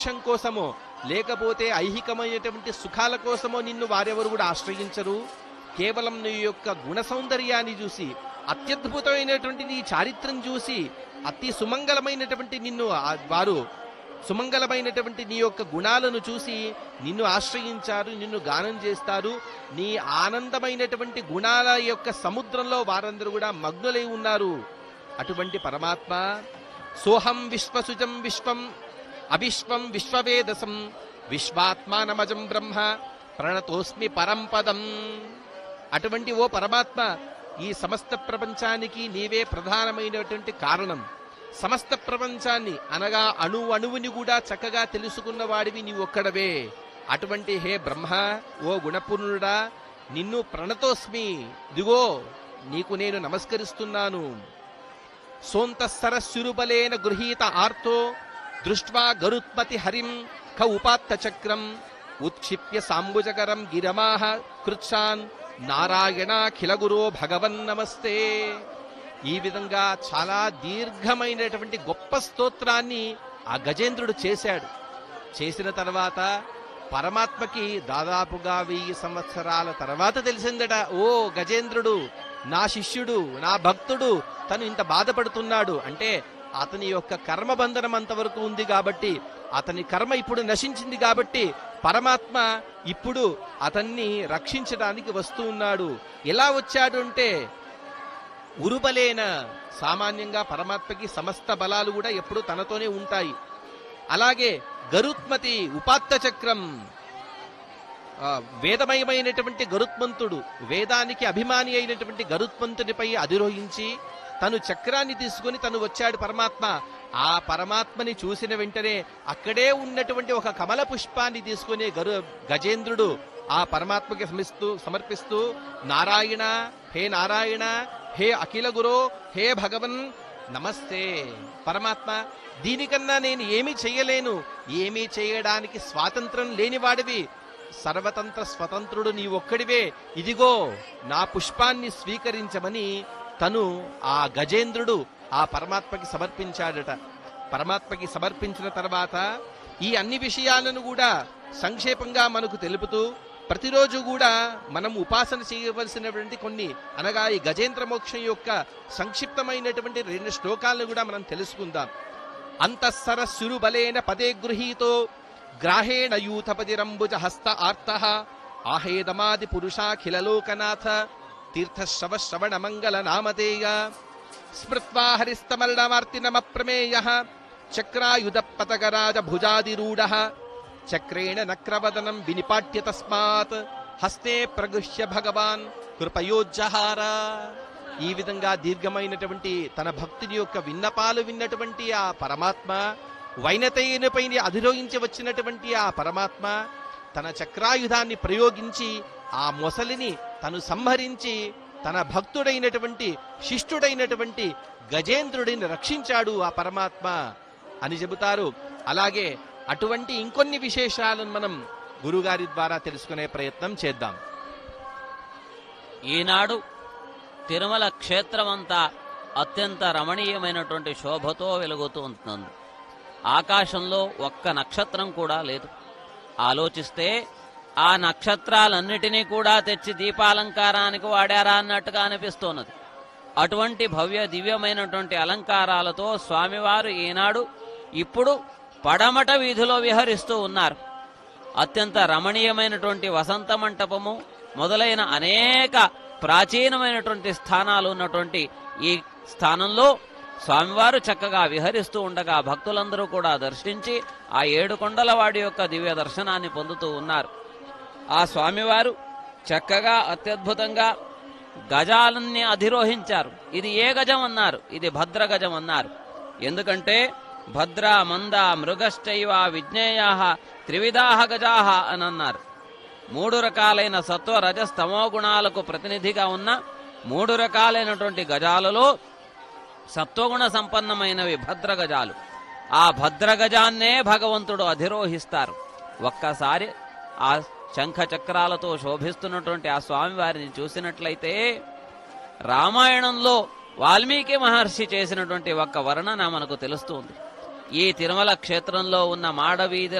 మోక్షం కోసమో లేకపోతే ఐహికమైనటువంటి సుఖాల కోసమో నిన్ను వారెవరు కూడా ఆశ్రయించరు కేవలం నీ యొక్క గుణ సౌందర్యాన్ని చూసి అత్యద్భుతమైనటువంటి నీ చారిత్రం చూసి అతి సుమంగళమైనటువంటి నిన్ను ఆ- వారు సుమంగళమైనటువంటి నీ యొక్క గుణాలను చూసి నిన్ను ఆశ్రయించారు నిన్ను గానం చేస్తారు నీ ఆనందమైనటువంటి గుణాల యొక్క సముద్రంలో వారందరూ కూడా మగ్నులై ఉన్నారు అటువంటి పరమాత్మ సోహం విశ్వసుజం విశ్వం అవిశ్వం విశ్వవేదసం విశ్వాత్మానమజం బ్రహ్మ ప్రణతోస్మి పరంపదం అటువంటి ఓ పరమాత్మ ఈ సమస్త ప్రపంచానికి నీవే ప్రధానమైనటువంటి కారణం సమస్త ప్రపంచాన్ని అనగా అణు అణువుని కూడా చక్కగా తెలుసుకున్న వాడివి నీవు ఒక్కడవే అటువంటి హే బ్రహ్మ ఓ గుణపూర్ణుడా నిన్ను ప్రణతోస్మి దిగో నీకు నేను నమస్కరిస్తున్నాను సోంత సరస్సురుబలేన గృహీత ఆర్తో దృష్ట్వా గరుత్మతి హరిం ఖ ఉపాత్త చక్రం ఉత్క్షిప్య సాంబుజకరం గిరమాహ కృత్సాన్ నారాయణాఖిల గురో భగవన్ నమస్తే ఈ విధంగా చాలా దీర్ఘమైనటువంటి గొప్ప స్తోత్రాన్ని ఆ గజేంద్రుడు చేశాడు చేసిన తర్వాత పరమాత్మకి దాదాపుగా వెయ్యి సంవత్సరాల తర్వాత తెలిసిందట ఓ గజేంద్రుడు నా శిష్యుడు నా భక్తుడు తను ఇంత బాధపడుతున్నాడు అంటే అతని యొక్క కర్మబంధనం అంతవరకు ఉంది కాబట్టి అతని కర్మ ఇప్పుడు నశించింది కాబట్టి పరమాత్మ ఇప్పుడు అతన్ని రక్షించడానికి వస్తూ ఉన్నాడు ఎలా వచ్చాడు అంటే ఉరుబలేన సామాన్యంగా పరమాత్మకి సమస్త బలాలు కూడా ఎప్పుడు తనతోనే ఉంటాయి అలాగే గరుత్మతి ఉపాత్త చక్రం ఆ, వేదమయమైనటువంటి గరుత్మంతుడు వేదానికి అభిమాని అయినటువంటి గరుత్మంతునిపై అధిరోహించి తను చక్రాన్ని తీసుకుని తను వచ్చాడు పరమాత్మ ఆ పరమాత్మని చూసిన వెంటనే అక్కడే ఉన్నటువంటి ఒక కమల పుష్పాన్ని తీసుకుని గరు గజేంద్రుడు ఆ పరమాత్మకి సమిస్తూ సమర్పిస్తూ నారాయణ హే నారాయణ హే అఖిల గురో హే భగవన్ నమస్తే పరమాత్మ దీనికన్నా నేను ఏమీ చెయ్యలేను ఏమీ చేయడానికి స్వాతంత్రం లేనివాడివి సర్వతంత్ర స్వతంత్రుడు నీ ఒక్కడివే ఇదిగో నా పుష్పాన్ని స్వీకరించమని తను ఆ గజేంద్రుడు ఆ పరమాత్మకి సమర్పించాడట పరమాత్మకి సమర్పించిన తర్వాత ఈ అన్ని విషయాలను కూడా సంక్షేపంగా మనకు తెలుపుతూ ప్రతిరోజు కూడా మనం ఉపాసన చేయవలసినటువంటి కొన్ని అనగా ఈ గజేంద్ర మోక్షం యొక్క సంక్షిప్తమైనటువంటి రెండు శ్లోకాలను కూడా మనం తెలుసుకుందాం అంతఃసరస్సురు బలేన పదే గృహీతో గ్రాహేణ యూథపతిరంబుజ హస్త ఆర్త ఆహేదమాది పురుషాఖిలలోకనాథ తీర్థశ్రవ శ్రవణ మంగళ నామధేయ స్మృత్వా హరిస్తమల్డమార్తినమప్రమేయ చక్రాయుధ పతగరాజ భుజాదిరూఢ చక్రేణ నక్రవదనం వినిపాట్య తస్మాత్ హస్తే ప్రగృహ్య భగవాన్ కృపయోజ్జహార ఈ విధంగా దీర్ఘమైనటువంటి తన భక్తుని యొక్క విన్నపాలు విన్నటువంటి ఆ పరమాత్మ వైనతేయునిపై అధిరోహించి వచ్చినటువంటి ఆ పరమాత్మ తన చక్రాయుధాన్ని ప్రయోగించి ఆ మొసలిని తను సంహరించి తన భక్తుడైనటువంటి శిష్టుడైనటువంటి గజేంద్రుడిని రక్షించాడు ఆ పరమాత్మ అని చెబుతారు అలాగే అటువంటి ఇంకొన్ని విశేషాలను మనం గురుగారి ద్వారా తెలుసుకునే ప్రయత్నం చేద్దాం ఈనాడు తిరుమల క్షేత్రమంతా అత్యంత రమణీయమైనటువంటి శోభతో వెలుగుతూ ఉంటుంది ఆకాశంలో ఒక్క నక్షత్రం కూడా లేదు ఆలోచిస్తే ఆ నక్షత్రాలన్నిటినీ కూడా తెచ్చి దీపాలంకారానికి వాడారా అన్నట్టుగా అనిపిస్తున్నది అటువంటి భవ్య దివ్యమైనటువంటి అలంకారాలతో స్వామివారు ఈనాడు ఇప్పుడు పడమట వీధిలో విహరిస్తూ ఉన్నారు అత్యంత రమణీయమైనటువంటి వసంత మంటపము మొదలైన అనేక ప్రాచీనమైనటువంటి స్థానాలు ఉన్నటువంటి ఈ స్థానంలో స్వామివారు చక్కగా విహరిస్తూ ఉండగా భక్తులందరూ కూడా దర్శించి ఆ ఏడు కొండల వాడి యొక్క దివ్య దర్శనాన్ని పొందుతూ ఉన్నారు ఆ స్వామివారు చక్కగా అత్యద్భుతంగా గజాలన్నీ అధిరోహించారు ఇది ఏ గజం అన్నారు ఇది భద్ర గజం అన్నారు ఎందుకంటే భద్ర మంద మృగశ్చైవ విజ్ఞేయా త్రివిధాహ గజాహ అని అన్నారు మూడు రకాలైన సత్వ రజస్ తమో గుణాలకు ప్రతినిధిగా ఉన్న మూడు రకాలైనటువంటి గజాలలో సత్వగుణ సంపన్నమైనవి భద్ర గజాలు ఆ భద్ర గజాన్నే భగవంతుడు అధిరోహిస్తారు ఒక్కసారి ఆ శంఖ చక్రాలతో శోభిస్తున్నటువంటి ఆ స్వామివారిని చూసినట్లయితే రామాయణంలో వాల్మీకి మహర్షి చేసినటువంటి ఒక్క వర్ణన మనకు తెలుస్తుంది ఈ తిరుమల క్షేత్రంలో ఉన్న మాడవీధి